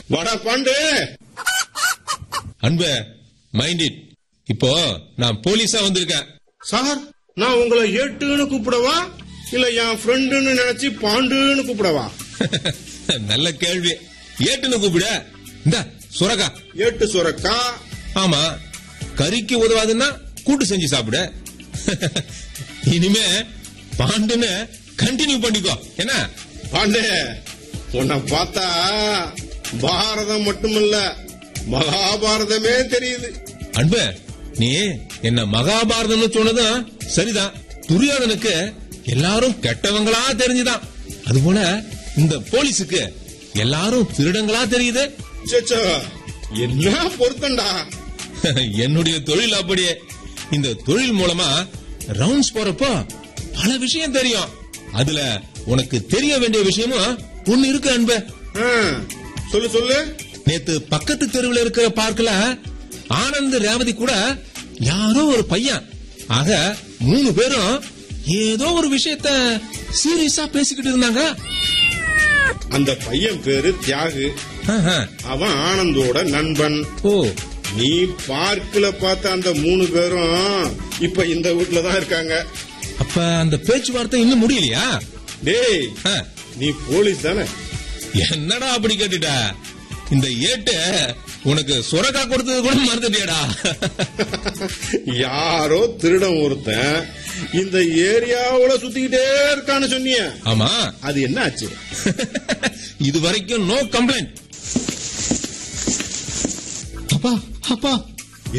வாடா பாண்டு அன்பு mind it இப்போ நான் போலீஸா வந்திருக்கேன் சார் நான் உங்களை ஏட்டுன்னு கூப்பிடவா இல்ல என் ஃப்ரெண்டுன்னு நினைச்சு பாண்டுன்னு கூப்பிடவா நல்ல கேள்வி ஏட்டுன்னு கூப்பிட இந்த சுரகா ஏட்டு சுரக்கா ஆமா கறிக்கு உதவாதுன்னா கூட்டு செஞ்சு சாப்பிடு இனிமே பாண்டுன்னு கண்டினியூ பண்ணிக்கோ என்ன பாண்டே உன்னை பார்த்தா பாரதம் மட்டுமல்ல மகாபாரதமே தெரியுது அன்பு நீ என்ன மகாபாரதம்னு சொன்னதும் சரிதான் துரியோதனுக்கு எல்லாரும் கெட்டவங்களா தெரிஞ்சுதான் அதுபோல இந்த போலீஸுக்கு எல்லாரும் திருடங்களா தெரியுது சேச்சோ என்ன பொருத்தண்டா என்னுடைய தொழில் அப்படியே இந்த தொழில் மூலமா ரவுண்ட்ஸ் போறப்போ பல விஷயம் தெரியும் அதுல உனக்கு தெரிய வேண்டிய விஷயமும் ஒண்ணு இருக்கு அன்பு ஆ, சொல்லு சொல்லு நேத்து பக்கத்து தெருவில் இருக்கிற பார்க்கல ஆனந்த் ரேவதி கூட யாரோ ஒரு பையன் ஆக மூணு பேரும் ஏதோ ஒரு விஷயத்த சீரியஸா பேசிக்கிட்டு இருந்தாங்க அந்த பையன் பேரு தியாகு ஆஹா. அவன் ஆனந்தோட நண்பன் ஓ நீ பார்க்கல பார்த்த அந்த மூணு பேரும் இப்ப இந்த வீட்ல தான் இருக்காங்க அப்ப அந்த பேச்சுவார்த்தை இன்னும் முடியலையா டேய் ஆ. நீ போலீஸ் தானே என்னடா அப்படி கேட்டுட்ட இந்த ஏட்டு உனக்கு சுரக்கா கொடுத்தது கூட மறந்துட்டியாடா யாரோ திருடன் ஒருத்தன் இந்த ஏரியாவுல சுத்திக்கிட்டே இருக்கான்னு சொன்னிய ஆமா அது என்ன ஆச்சு இது வரைக்கும் நோ கம்ப்ளைண்ட் அப்பா அப்பா